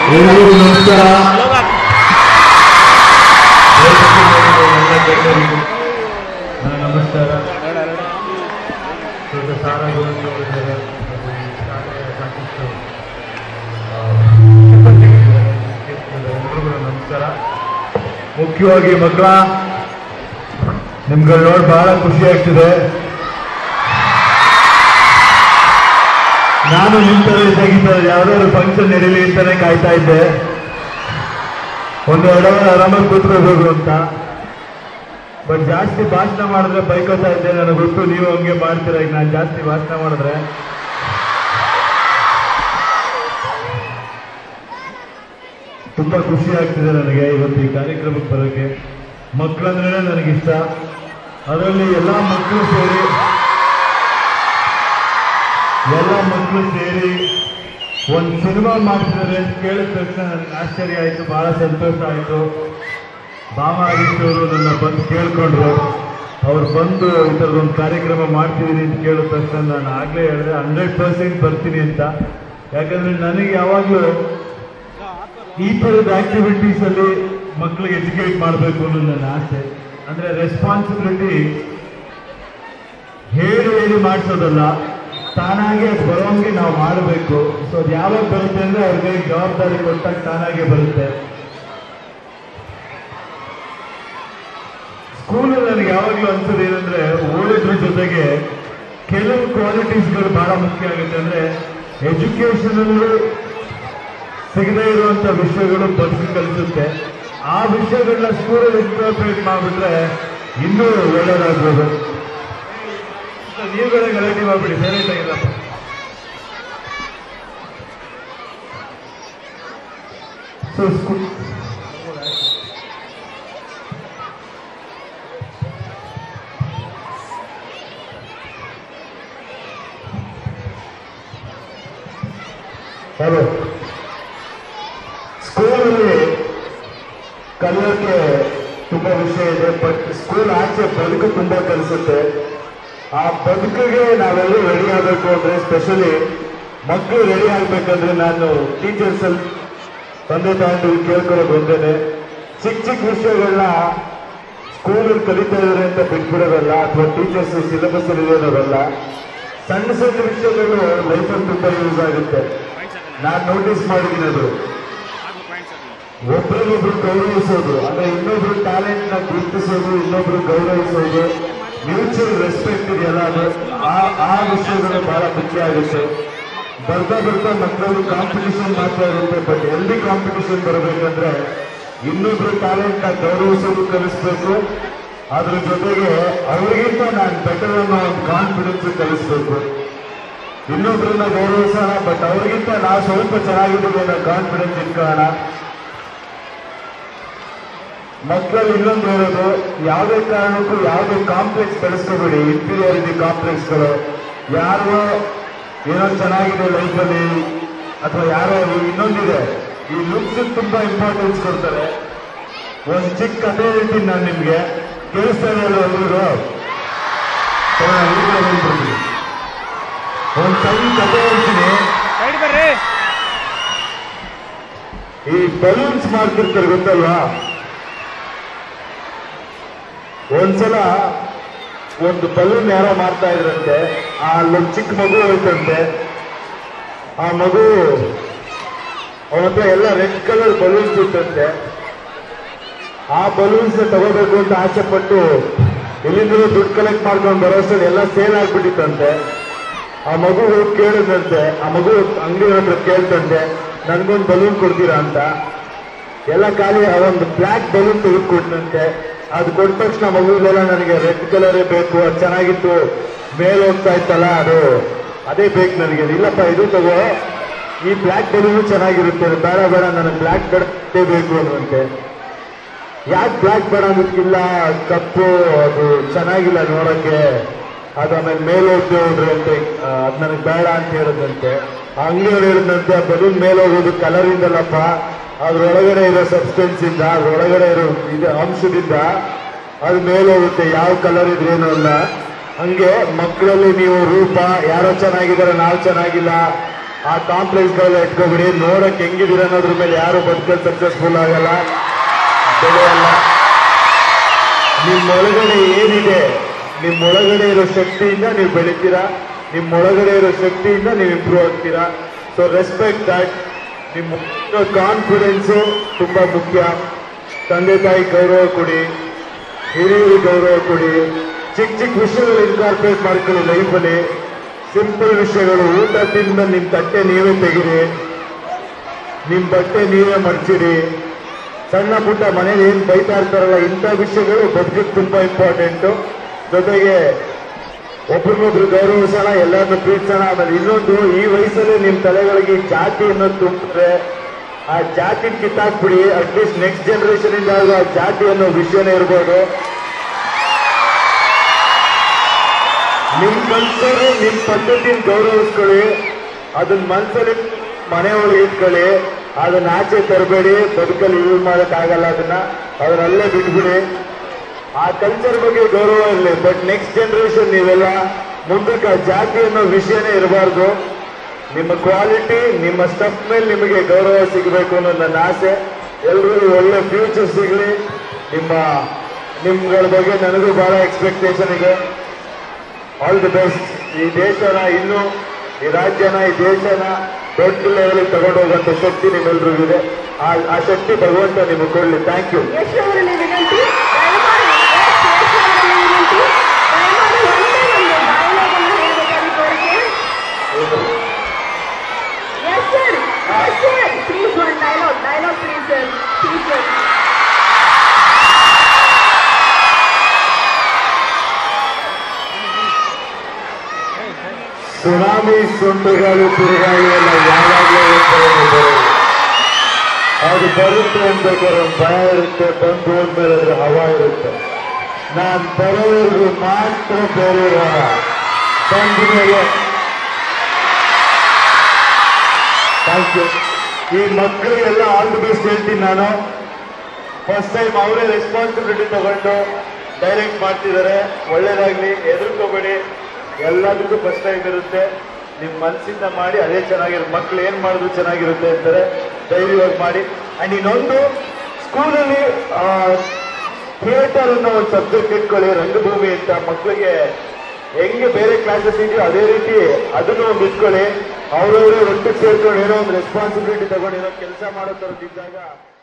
ಎಲ್ಲರಿಗೂ ನಮಸ್ಕಾರ ಎಲ್ಲ ಗಣ್ಯರಿಗೂ ನನ್ನ ನಮಸ್ಕಾರ ದೊಡ್ಡ ಸಾರಾಂಶವನ್ನು ನೋಡಿದರೆ ಅದು ಈ ಶಾಲೆಯ ಸಾಕಷ್ಟು ಆ, ಸಿಬ್ಬಂದಿಗಳಿದ್ದಾರೆ, ಶಿಕ್ಷಕರಿದ್ದಾರೆ, ಎಲ್ರಿಗೂ ನನ್ನ ನಮಸ್ಕಾರ ಮುಖ್ಯವಾಗಿ ಮಕ್ಕಳ ನಿಮ್ಗಳು ನೋಡಿ ಬಹಳ ಖುಷಿ ಆಗ್ತಿದೆ ನಾನು ನಿಮ್ ತರ ಇದ್ದಾಗಿದ್ದ ಯಾವ್ದಾದ್ರು ಫಂಕ್ಷನ್ ನಡೀಲಿ ಅಂತಾನೆ ಕಾಯ್ತಾ ಇದ್ದೆ ಒಂದು ಎರಡು ಅವರ್ ಆರಾಮಾಗಿ ಕೂತ್ಕೋಬೇಕು ಅಂತ ಬಟ್ ಜಾಸ್ತಿ ಭಾಷಣ ಮಾಡಿದ್ರೆ ಬೈಕೋತಾ ಇದ್ದೆ ನನಗೆ ಗೊತ್ತು ನೀವು ಹಂಗೆ ಮಾಡ್ತೀರ ಈಗ ನಾನು ಜಾಸ್ತಿ ಭಾಷಣ ಮಾಡಿದ್ರೆ ತುಂಬಾ ಖುಷಿ ಆಗ್ತಿದೆ ನನಗೆ ಇವತ್ತು ಈ ಕಾರ್ಯಕ್ರಮಕ್ಕೆ ಬರೋಕ್ಕೆ ಮಕ್ಕಳಂದ್ರೆ ನನಗಿಷ್ಟ ಅದರಲ್ಲಿ ಎಲ್ಲ ಮಕ್ಕಳು ಸೇರಿ ಎಲ್ಲ ಮಕ್ಕಳು ಸೇರಿ ಒಂದು ಸಿನಿಮಾ ಮಾಡ್ತಿದ್ದಾರೆ ಅಂತ ಕೇಳಿದ ತಕ್ಷಣ ನನಗೆ ಆಶ್ಚರ್ಯ ಆಯಿತು ಬಹಳ ಸಂತೋಷ ಆಯಿತು ಭಾಮ ಹರೀಶ್ ಅವರು ನನ್ನ ಬಂದು ಕೇಳ್ಕೊಂಡ್ರು ಅವ್ರು ಬಂದು ಈ ಥರದೊಂದು ಕಾರ್ಯಕ್ರಮ ಮಾಡ್ತಿದ್ದೀನಿ ಅಂತ ಕೇಳಿದ ತಕ್ಷಣ ನಾನು ಆಗಲೇ ಹೇಳಿದೆ ಹಂಡ್ರೆಡ್ ಪರ್ಸೆಂಟ್ ಬರ್ತೀನಿ ಅಂತ ಯಾಕಂದ್ರೆ ನನಗೆ ಯಾವಾಗಲೂ ಈ ಥರದ ಆಕ್ಟಿವಿಟೀಸ್ ಅಲ್ಲಿ ಮಕ್ಕಳಿಗೆ ಎಜುಕೇಟ್ ಮಾಡಬೇಕು ಅನ್ನೋದು ನನ್ನ ಆಸೆ ಅಂದ್ರೆ ರೆಸ್ಪಾನ್ಸಿಬಿಲಿಟಿ ಹೇಳಿ ಹೇಳಿ ಮಾಡಿಸೋದಲ್ಲ ತಾನಾಗೆ ಅದು ಬರೋಂಗೆ ನಾವು ಮಾಡಬೇಕು ಸೊ ಅದು ಯಾವಾಗ ಬರುತ್ತೆ ಅಂದ್ರೆ ಅವ್ರಿಗೆ ಜವಾಬ್ದಾರಿ ಕೊಟ್ಟಾಗ ತಾನಾಗೆ ಬರುತ್ತೆ ಸ್ಕೂಲಲ್ಲಿ ನನಗೆ ಯಾವಾಗಲೂ ಅನ್ಸೋದು ಏನಂದ್ರೆ ಓದೋದ್ರ ಜೊತೆಗೆ ಕೆಲವು ಕ್ವಾಲಿಟೀಸ್ಗಳು ಬಹಳ ಮುಖ್ಯ ಆಗುತ್ತೆ ಅಂದ್ರೆ ಎಜುಕೇಶನಲ್ಲೂ ಸಿಗದೇ ಇರುವಂತ ವಿಷಯಗಳು ಬದುಕು ಕಲಿಸುತ್ತೆ ಆ ವಿಷಯಗಳನ್ನ ಸ್ಕೂಲಲ್ಲಿ ಇಂಟರ್ಪ್ರೇಟ್ ಮಾಡಿಬಿಟ್ರೆ ಇನ್ನೂ ಒಳ್ಳೇದಾಗ್ಬೋದು ನೀವುಗಳೇ ಗಲಾಟೆ ಮಾಡ್ಬಿಡಿ ಸೈಲೆಂಟ್ ಆಗಿಲ್ಲಪ್ಪ ಸೊ ಸ್ಕೂಲ್ ಹಲೋ ಸ್ಕೂಲಲ್ಲಿ ಕಲಿಯೋಕೆ ತುಂಬಾ ವಿಷಯ ಇದೆ ಬಟ್ ಸ್ಕೂಲ್ ಆಚೆ ಬದುಕು ತುಂಬಾ ಕಲಿಸುತ್ತೆ ಆ ಬದುಕಿಗೆ ನಾವೆಲ್ಲರೂ ರೆಡಿ ಆಗಬೇಕು ಅಂದ್ರೆ ಸ್ಪೆಷಲಿ ಮಕ್ಕಳು ರೆಡಿ ಆಗ್ಬೇಕಂದ್ರೆ ನಾನು ಟೀಚರ್ಸ್ ಅಲ್ಲಿ ತಂದೆ ತಾಂಡು ಕೇಳ್ಕೊಳ್ಳೋದು ಒಂದೇನೆ ಚಿಕ್ಕ ಚಿಕ್ಕ ವಿಷಯಗಳನ್ನ ಸ್ಕೂಲಲ್ಲಿ ಕಲಿತಾ ಇದ್ದಾರೆ ಅಂತ ಬಿಟ್ಬಿಡೋದಲ್ಲ ಅಥವಾ ಟೀಚರ್ಸ್ ಸಿಲೆಬಸ್ ಅಲ್ಲಿ ಇರೋದಲ್ಲ ಸಣ್ಣ ಸಣ್ಣ ವಿಷಯಗಳು ಲೈಫಲ್ಲಿ ತುಂಬಾ ಯೂಸ್ ಆಗುತ್ತೆ ನಾನು ನೋಟಿಸ್ ಮಾಡಿದ್ದೀನಿ ಅದು ಒಬ್ರಿಗೊಬ್ರು ಗೌರವಿಸೋದು ಅಂದ್ರೆ ಇನ್ನೊಬ್ರು ಟ್ಯಾಲೆಂಟ್ ನ ಗುರುತಿಸೋದು ಇನ್ನೊಬ್ರು ಗೌರವಿಸೋದು ಮ್ಯೂಚುವಲ್ ರೆಸ್ಪೆಕ್ಟ್ ಇದೆಯಲ್ಲ ಅದು ಆ ಆ ವಿಷಯಗಳು ಬಹಳ ಮುಖ್ಯ ಆಗುತ್ತೆ ಬರ್ತಾ ಬರ್ತಾ ಮಕ್ಕಳು ಕಾಂಪಿಟಿಷನ್ ಮಾತ್ರ ಇರುತ್ತೆ ಬಟ್ ಎಲ್ಲಿ ಕಾಂಪಿಟಿಷನ್ ಬರಬೇಕಂದ್ರೆ ಇನ್ನೊಬ್ರು ಟ್ಯಾಲೆಂಟ್ ನ ಗೌರವಿಸೋದು ಕಲಿಸ್ಬೇಕು ಅದ್ರ ಜೊತೆಗೆ ಅವರಿಗಿಂತ ನಾನು ಬೆಟರ್ ಅನ್ನೋ ಒಂದು ಕಾನ್ಫಿಡೆನ್ಸ್ ಕಲಿಸ್ಬೇಕು ಇನ್ನೊಬ್ರನ್ನ ಗೌರವಿಸೋಣ ಬಟ್ ಅವ್ರಿಗಿಂತ ನಾವು ಸ್ವಲ್ಪ ಚೆನ್ನಾಗಿದ್ದೀವಿ ಅನ್ನೋ ಕಾನ್ಫಿಡೆನ್ಸ್ ಇಟ್ಕೊಳ್ಳೋಣ ಮಕ್ಕಳಲ್ಲಿ ಇನ್ನೊಂದು ಹೇಳೋದು ಯಾವುದೇ ಕಾರಣಕ್ಕೂ ಯಾವುದೇ ಕಾಂಪ್ಲೆಕ್ಸ್ ಬೆಳೆಸ್ಕೋಬೇಡಿ ಇನ್ಫೀರಿಯಾರಿಟಿ ಕಾಂಪ್ಲೆಕ್ಸ್ಗಳು ಯಾರೋ ಏನೋ ಚೆನ್ನಾಗಿದೆ ಲೈಫಲ್ಲಿ ಅಥವಾ ಯಾರೋ ಇನ್ನೊಂದಿದೆ ಈ ಲುಕ್ಸ್ ತುಂಬಾ ಇಂಪಾರ್ಟೆನ್ಸ್ ಕೊಡ್ತಾರೆ ಒಂದು ಚಿಕ್ಕ ಕಥೆ ಹೇಳ್ತೀನಿ ನಾನು ನಿಮ್ಗೆ ಕೇಳಿಸ್ತಾ ಇದೆಯಲ್ಲ ಎಲ್ರಿಗೂ ಒಂದು ಸಣ್ಣ ಕಥೆ ಹೇಳ್ತೀನಿ ಸೈಡ್ ಬರ್ರಿ ಈ ಬಲೂನ್ಸ್ ಮಾಡ್ತಿರ್ತಾರೆ ಗೊತ್ತಲ್ವಾ ಒಂದ್ಸಲ ಒಂದು ಬಲೂನ್ ಯಾರೋ ಮಾಡ್ತಾ ಇದ್ರಂತೆ ಆ ಅಲ್ಲೊಂದು ಚಿಕ್ಕ ಮಗು ಹೋಯ್ತಂತೆ ಆ ಮಗು ಅವನ ಹತ್ರ ಎಲ್ಲ ರೆಡ್ ಕಲರ್ ಬಲೂನ್ಸ್ ಇತ್ತಂತೆ ಆ ಬಲೂನ್ಸ್ ತಗೋಬೇಕು ಅಂತ ಆಸೆ ಪಟ್ಟು ಎಲ್ಲಿಂದಲೂ ದುಡ್ಡು ಕಲೆಕ್ಟ್ ಮಾಡ್ಕೊಂಡು ಬರೋಷ್ಟರಲ್ಲಿ ಎಲ್ಲ ಸೇಲ್ ಆಗ್ಬಿಟ್ಟಿತ್ತಂತೆ ಆ ಮಗು ಹೋಗಿ ಕೇಳಿದಂತೆ ಆ ಮಗು ಅಂಗಡಿ ಹತ್ರ ಕೇಳ್ತಂತೆ ನನ್ಗೊಂದು ಬಲೂನ್ ಕೊಡ್ತೀರಾ ಅಂತ ಎಲ್ಲ ಖಾಲಿ ಆ ಒಂದು ಬ್ಲ್ಯಾಕ್ ಬಲೂನ್ ತೆಗೆದುಕೊಟ್ಟಂತೆ ಅದು ಕೊಟ್ಟ ತಕ್ಷಣ ಮಗುವಿಗೆಲ್ಲ ನನಗೆ ರೆಡ್ ಕಲರೇ ಬೇಕು ಅದು ಚೆನ್ನಾಗಿತ್ತು ಮೇಲೆ ಹೋಗ್ತಾ ಇತ್ತಲ್ಲ ಅದು ಅದೇ ಬೇಕು ನನಗೆ ಇಲ್ಲಪ್ಪ ಇದು ತಗೋ ಈ ಬ್ಲ್ಯಾಕ್ ಬಲೂನು ಚೆನ್ನಾಗಿರುತ್ತೆ ಬೇಡ ಬೇಡ ನನಗೆ ಬ್ಲ್ಯಾಕ್ ಬೇಡೇ ಬೇಕು ಅನ್ನುವಂತೆ ಯಾಕೆ ಬ್ಲ್ಯಾಕ್ ಬೇಡ ಅನ್ನೋದಕ್ಕಿಲ್ಲ ಕಪ್ಪು ಅದು ಚೆನ್ನಾಗಿಲ್ಲ ನೋಡಕ್ಕೆ ಅದು ಆಮೇಲೆ ಮೇಲೆ ಹೋಗ್ತೇ ಹೋದ್ರೆ ಅಂತ ಅದು ನನಗೆ ಬೇಡ ಅಂತ ಹೇಳಿದಂತೆ ಆ ಅಂಗಡಿಯವ್ರು ಹೇಳಿದಂತೆ ಆ ಬಲೂನ್ ಮೇಲೆ ಹೋಗೋದು ಕಲರ್ ಇಂದಲ್ಲಪ್ಪ ಅದ್ರೊಳಗಡೆ ಇರೋ ಸಬ್ಸ್ಟೆನ್ಸ್ ಇಂದ ಅದ್ರೊಳಗಡೆ ಇರೋ ಇದು ಅಂಶದಿಂದ ಅದು ಮೇಲೆ ಹೋಗುತ್ತೆ ಯಾವ ಕಲರ್ ಇದ್ರೇನು ಅಲ್ಲ ಹಂಗೆ ಮಕ್ಕಳಲ್ಲಿ ನೀವು ರೂಪ ಯಾರೋ ಚೆನ್ನಾಗಿದ್ದಾರೆ ನಾವು ಚೆನ್ನಾಗಿಲ್ಲ ಆ ಕಾಂಪ್ಲೆಕ್ಸ್ಗಳೆಲ್ಲ ಇಟ್ಕೊಬಿಡಿ ನೋಡಕ್ ಹೆಂಗಿದ್ದೀರ ಅನ್ನೋದ್ರ ಮೇಲೆ ಯಾರು ಬದುಕಲ್ ಸಕ್ಸಸ್ಫುಲ್ ಆಗಲ್ಲ ಬೆಳೆಯಲ್ಲ ನಿಮ್ಮೊಳಗಡೆ ಏನಿದೆ ನಿಮ್ಮೊಳಗಡೆ ಇರೋ ಶಕ್ತಿಯಿಂದ ನೀವು ಬೆಳಿತೀರಾ ನಿಮ್ಮೊಳಗಡೆ ಇರೋ ಶಕ್ತಿಯಿಂದ ನೀವು ಇಂಪ್ರೂವ್ ಆಗ್ತೀರಾ ಸೊ ರೆಸ್ಪೆಕ್ಟ್ ದಟ್ ನಿಮ್ಮ ಕಾನ್ಫಿಡೆನ್ಸು ತುಂಬಾ ಮುಖ್ಯ ತಂದೆ ತಾಯಿ ಗೌರವ ಕೊಡಿ ಹಿರಿಯರಿಗೆ ಗೌರವ ಕೊಡಿ ಚಿಕ್ಕ ಚಿಕ್ಕ ವಿಷಯಗಳು ಇನ್ಕಾರ್ಪೊರೇಟ್ ಮಾಡ್ಕೊಳ್ಳಿ ಲೈಫಲ್ಲಿ ಸಿಂಪಲ್ ವಿಷಯಗಳು ಊಟ ತಿಂದ ನಿಮ್ಮ ತಟ್ಟೆ ನೀವೇ ತೆಗಿರಿ ನಿಮ್ಮ ಬಟ್ಟೆ ನೀವೇ ಮಡ್ಚಿಡಿ ಸಣ್ಣ ಪುಟ್ಟ ಮನೇಲಿ ಏನ್ ಬೈತಾ ಇರ್ತಾರಲ್ಲ ಇಂಥ ವಿಷಯಗಳು ಬದುಕಿಗೆ ತುಂಬಾ ಇಂಪಾರ್ಟೆಂಟ್ ಜೊತೆಗೆ ಒಬ್ರಿಗೊಬ್ರು ಗೌರವಿಸೋಣ ಎಲ್ಲರನ್ನು ಪ್ರೀತಿಸೋಣ ಆಮೇಲೆ ಇನ್ನೊಂದು ಈ ವಯಸ್ಸಲ್ಲಿ ನಿಮ್ ತಲೆಗಳಿಗೆ ಈ ಜಾತಿ ಅನ್ನೋದು ತುಂಬಿದ್ರೆ ಆ ಜಾತಿ ಕಿತ್ತಾಕ್ಬಿಡಿ ಅಟ್ಲೀಸ್ಟ್ ನೆಕ್ಸ್ಟ್ ಜನರೇಷನ್ ಇಂದ ಆಗುವ ಆ ಜಾತಿ ಅನ್ನೋ ವಿಷಯನೇ ಇರ್ಬೋದು ನಿಮ್ ಕಲ್ಚರು ನಿಮ್ ಪದ್ಧತಿನ ಗೌರವಿಸ್ಕೊಳ್ಳಿ ಅದನ್ನ ಮನ್ಸಲ್ಲಿ ಮನೆ ಒಳಗೆ ಇಟ್ಕೊಳ್ಳಿ ಅದನ್ನ ಆಚೆ ತರಬೇಡಿ ಬದುಕಲ್ಲಿ ಯೂಸ್ ಮಾಡಕ್ ಆಗಲ್ಲ ಅದನ್ನ ಅದನ್ನಲ್ಲೇ ಬಿಟ್ಬಿಡಿ ಆ ಕಲ್ಚರ್ ಬಗ್ಗೆ ಗೌರವ ಇರಲಿ ಬಟ್ ನೆಕ್ಸ್ಟ್ ಜನರೇಷನ್ ನೀವೆಲ್ಲ ಮುಂದಕ್ಕೆ ಆ ಜಾತಿ ಅನ್ನೋ ವಿಷಯನೇ ಇರಬಾರ್ದು ನಿಮ್ಮ ಕ್ವಾಲಿಟಿ ನಿಮ್ಮ ಸ್ಟಫ್ ಮೇಲೆ ನಿಮಗೆ ಗೌರವ ಸಿಗಬೇಕು ಅನ್ನೋದು ನನ್ನ ಆಸೆ ಎಲ್ರಿಗೂ ಒಳ್ಳೆ ಫ್ಯೂಚರ್ ಸಿಗಲಿ ನಿಮ್ಮ ನಿಮ್ಗಳ ಬಗ್ಗೆ ನನಗೂ ಬಹಳ ಎಕ್ಸ್ಪೆಕ್ಟೇಷನ್ ಇದೆ ಆಲ್ ದಿ ಬೆಸ್ಟ್ ಈ ದೇಶನ ಇನ್ನು ಈ ರಾಜ್ಯನ ಈ ದೇಶನ ದೊಡ್ಡ ಲೆವೆಲ್ ತಗೊಂಡು ಹೋಗುವಂತ ಶಕ್ತಿ ನಿಮ್ಮೆಲ್ರಿಗೂ ಇದೆ ಆ ಆ ಶಕ್ತಿ ಭಗವಂತ ನಿಮಗೆ ಕೊಡ್ಲಿ ಥ್ಯಾಂಕ್ ಯು ಯಶ್ ಅವರಲ್ಲಿ ವಿನಂತಿ ದಯಮಾಡಿ ಯಶ್ ಯಶ್ ಅವರಲ್ಲಿ ವಿನಂತಿ ದಯಮಾಡಿ ಒಂದೇ ಒಂದು ಡೈಲಾಗ್ ಅನ್ನು ಹೇಳಬೇಕಾಗಿ ಕೋರಿಕೆ yes sir yes sir please one dialogue dialogue please sir please sir tsunami ಸುಂಟಗಾಳಿ ತಿರುಗಾಳಿ ಎಲ್ಲ ಯಾವಾಗಲೂ ಇರ್ತವೆ ಬರೋದು. ಅದು ಬರುತ್ತೆ ಅನ್ಬೇಕಾದ್ರೆ ಒಂದ್ ಭಯ ಇರುತ್ತೆ ಬಂದು ಹೋದ್ಮೇಲೆ ಅದ್ರ ಹವಾ ಇರುತ್ತೆ ನಾನ್ ಬರೋವರೆಗೂ ಮಾತ್ರ ಬೇರೆ ಬಂದ ಮೇಲೆ ಥ್ಯಾಂಕ್ ಯು ಈ ಮಕ್ಕಳಿಗೆಲ್ಲ ಆಲ್ ದಿ ಬೆಸ್ಟ್ ಹೇಳ್ತೀನಿ ನಾನು ಫಸ್ಟ್ ಟೈಮ್ ಅವರೇ ರೆಸ್ಪಾನ್ಸಿಬಿಲಿಟಿ ತಗೊಂಡು ಡೈರೆಕ್ಟ್ ಮಾಡ್ತಿದ್ದಾರೆ ಒಳ್ಳೇದಾಗ್ಲಿ ಹೆದರ್ಕೋಬೇಡಿ ಎಲ್ಲದಕ್ಕೂ ಫಸ್ಟ್ ಟೈಮ್ ಇರುತ್ತೆ ನಿಮ್ ಮನಸ್ಸಿಂದ ಮಾಡಿ ಅದೇ ಚೆನ್ನಾಗಿರುತ್ತೆ ಮಕ್ಳು ಏನ್ ಮಾಡಿದ್ರು ಚೆನ್ನಾಗಿರುತ್ತೆ ಅಂತಾರೆ ಧೈರ್ಯವಾಗಿ ಮಾಡಿ ಅಂಡ್ ಇನ್ನೊಂದು ಸ್ಕೂಲಲ್ಲಿ ಥಿಯೇಟರ್ ಅನ್ನೋ ಒಂದು ಸಬ್ಜೆಕ್ಟ್ ಇಟ್ಕೊಳ್ಳಿ ರಂಗಭೂಮಿ ಅಂತ ಮಕ್ಕಳಿಗೆ ಹೆಂಗೆ ಬೇರೆ ಕ್ಲಾಸಸ್ ಇದೆಯೋ ಅದೇ ರೀತಿ ಅದನ್ನು ಒಂದು ಇಟ್ಕೊಳ್ಳಿ ಅವ್ರವ್ರೇ ಒಟ್ಟಿಗೆ ಸೇರ್ಕೊಂಡು ಏನೋ ಒಂದು ರೆಸ್ಪಾನ್ಸಿಬಿಲಿಟಿ ತಗೊಂಡು ಏನೋ ಕೆಲಸ ಮಾಡೋ ಥರದ್ದು ಇದ್ದಾಗ